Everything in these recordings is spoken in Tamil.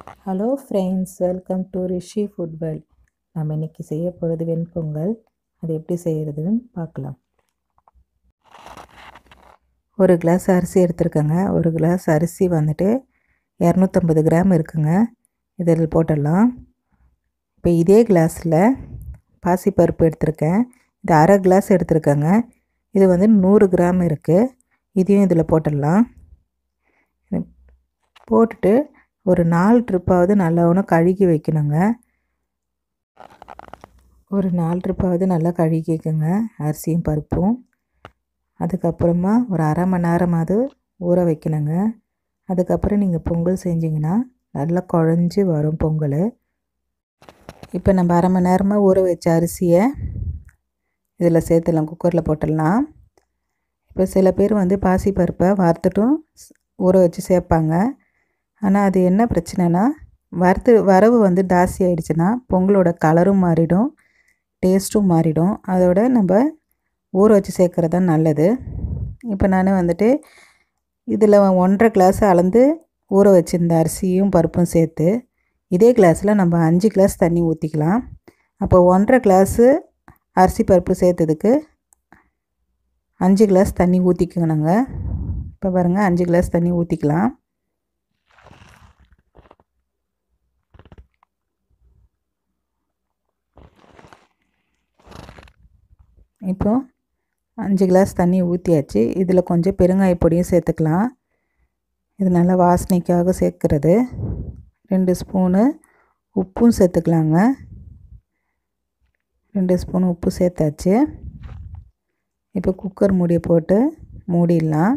hello friends welcome to Rishi food world நம்ம இன்றைக்கி செய்ய போகிறது வெண்பொங்கல் அது எப்படி செய்கிறதுன்னு பார்க்கலாம் ஒரு கிளாஸ் அரிசி எடுத்துருக்கேங்க ஒரு கிளாஸ் அரிசி வந்துட்டு இரநூத்தம்பது கிராம் இருக்குங்க இதில் போட்டுடலாம் இப்போ இதே கிளாஸில் பாசிப்பருப்பு எடுத்திருக்கேன் இது அரை கிளாஸ் எடுத்திருக்கேங்க இது வந்து நூறு கிராம் இருக்குது இதையும் இதில் போட்டுடலாம் போட்டுட்டு ஒரு நாலு ட்ரிப்பாவது நல்லா ஒன்று கழுகி வைக்கணுங்க ஒரு நாலு ட்ரிப்பாவது நல்லா கழுகிக்கோங்க அரிசியும் பருப்பும் அதுக்கப்புறமா ஒரு அரை மணி நேரமாவது ஊற வைக்கணுங்க அதுக்கப்புறம் நீங்கள் பொங்கல் செஞ்சிங்கன்னா நல்லா குழஞ்சி வரும் பொங்கல் இப்போ நம்ம அரை மணி நேரமாக ஊற வச்ச அரிசியை இதில் சேர்த்துலாம் குக்கரில் போட்டுடலாம் இப்போ சில பேர் வந்து பாசிப்பருப்பை வறுத்துட்டும் ஊற வச்சு சேர்ப்பாங்க ஆனால் அது என்ன பிரச்சனைனா வறுத்து வரவு வந்து ஜாஸ்தி ஆகிடுச்சுன்னா பொங்கலோட கலரும் மாறிடும் டேஸ்ட்டும் மாறிடும் அதோட நம்ம ஊற வச்சு சேர்க்குறது தான் நல்லது இப்போ நான் வந்துட்டு இதில் ஒன்றரை கிளாஸ் அளந்து ஊற வச்சுருந்த அரிசியும் பருப்பும் சேர்த்து இதே கிளாஸில் நம்ம அஞ்சு கிளாஸ் தண்ணி ஊற்றிக்கலாம் அப்போ ஒன்றரை கிளாஸு அரிசி பருப்பு சேர்த்ததுக்கு அஞ்சு கிளாஸ் தண்ணி ஊற்றிக்கணுங்க இப்போ பாருங்கள் அஞ்சு கிளாஸ் தண்ணி ஊற்றிக்கலாம் இப்போ அஞ்சு கிளாஸ் தண்ணி ஊற்றியாச்சு இதில் கொஞ்சம் பெருங்காய பொடியும் சேர்த்துக்கலாம் இது நல்லா வாசனைக்காக சேர்க்குறது ரெண்டு ஸ்பூனு உப்பும் சேர்த்துக்கலாங்க ரெண்டு ஸ்பூன் உப்பு சேர்த்தாச்சு இப்போ குக்கர் மூடியை போட்டு மூடிடலாம்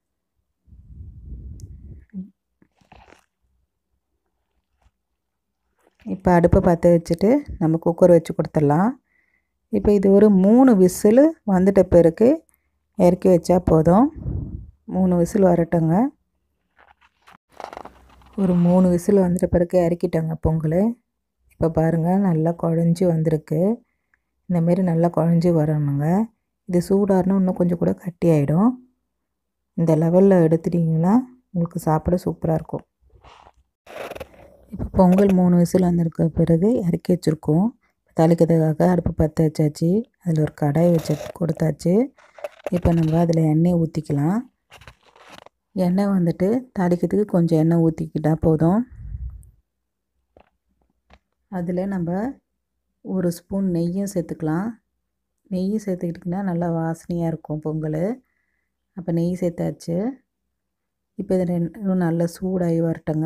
இப்போ அடுப்பை பற்ற வச்சுட்டு நம்ம குக்கர் வச்சு கொடுத்துடலாம் இப்போ இது ஒரு மூணு விசில் வந்துட்ட பிறகு இறக்கி வச்சா போதும் மூணு விசில் வரட்டுங்க ஒரு மூணு விசில் வந்துட்ட பிறகு இறக்கிட்டோங்க பொங்கல் இப்போ பாருங்கள் நல்லா குழஞ்சி வந்திருக்கு இந்தமாரி நல்லா குழஞ்சி வரணுங்க இது சூடாருன்னா இன்னும் கொஞ்சம் கூட கட்டி ஆகிடும் இந்த லெவலில் எடுத்துட்டிங்கன்னா உங்களுக்கு சாப்பிட சூப்பராக இருக்கும் இப்போ பொங்கல் மூணு விசில் வந்திருக்க பிறகு இறக்கி வச்சுருக்கோம் தாளிக்கிறதுக்காக அடுப்பு பற்ற வச்சாச்சு அதில் ஒரு கடாய் வச்சு கொடுத்தாச்சு இப்போ நம்ம அதில் எண்ணெய் ஊற்றிக்கலாம் எண்ணெய் வந்துட்டு தாளிக்கிறதுக்கு கொஞ்சம் எண்ணெய் ஊற்றிக்கிட்டால் போதும் அதில் நம்ம ஒரு ஸ்பூன் நெய்யும் சேர்த்துக்கலாம் நெய் சேர்த்துக்கிட்டிங்கன்னா நல்லா வாசனையாக இருக்கும் பொங்கல் அப்போ நெய் சேர்த்தாச்சு இப்போ இது ரெண்டும் நல்லா சூடாகி வரட்டுங்க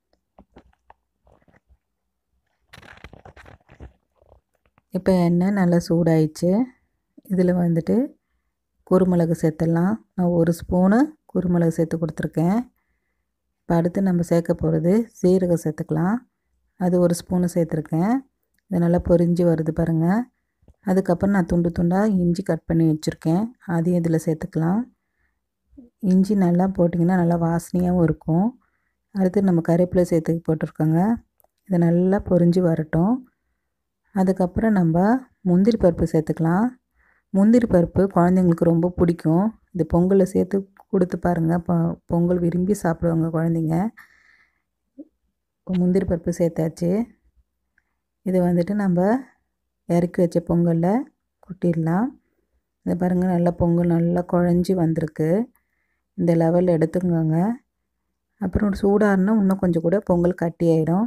இப்போ எண்ணெய் நல்லா சூடாயிடுச்சு இதில் வந்துட்டு குருமிளகு சேர்த்துடலாம் நான் ஒரு ஸ்பூனு குருமிளகு சேர்த்து கொடுத்துருக்கேன் இப்போ அடுத்து நம்ம சேர்க்க போகிறது சீரகம் சேர்த்துக்கலாம் அது ஒரு ஸ்பூனு சேர்த்துருக்கேன் இது நல்லா பொரிஞ்சு வருது பாருங்கள் அதுக்கப்புறம் நான் துண்டு துண்டாக இஞ்சி கட் பண்ணி வச்சுருக்கேன் அதையும் இதில் சேர்த்துக்கலாம் இஞ்சி நல்லா போட்டிங்கன்னா நல்லா வாசனையாகவும் இருக்கும் அடுத்து நம்ம கருவேப்பிலை சேர்த்து போட்டிருக்கோங்க இது நல்லா பொரிஞ்சு வரட்டும் அதுக்கப்புறம் நம்ம முந்திரி பருப்பு சேர்த்துக்கலாம் முந்திரி பருப்பு குழந்தைங்களுக்கு ரொம்ப பிடிக்கும் இது பொங்கலில் சேர்த்து கொடுத்து பாருங்கள் பொ பொங்கல் விரும்பி சாப்பிடுவாங்க குழந்தைங்க முந்திரி பருப்பு சேர்த்தாச்சு இது வந்துட்டு நம்ம இறக்கி வச்ச பொங்கலில் கொட்டிடலாம் இதை பாருங்கள் நல்லா பொங்கல் நல்லா குழஞ்சி வந்திருக்கு இந்த லெவலில் எடுத்துக்கோங்க அப்புறம் சூடாருன்னா இன்னும் கொஞ்சம் கூட பொங்கல் கட்டி ஆகிடும்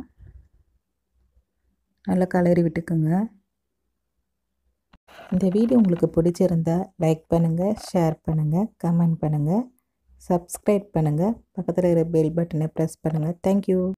நல்லா கலரி விட்டுக்குங்க இந்த வீடியோ உங்களுக்கு பிடிச்சிருந்தா லைக் பண்ணுங்கள் ஷேர் பண்ணுங்கள் கமெண்ட் பண்ணுங்கள் சப்ஸ்கிரைப் பண்ணுங்கள் பக்கத்தில் இருக்கிற பெல் பட்டனை ப்ரெஸ் பண்ணுங்கள் தேங்க்யூ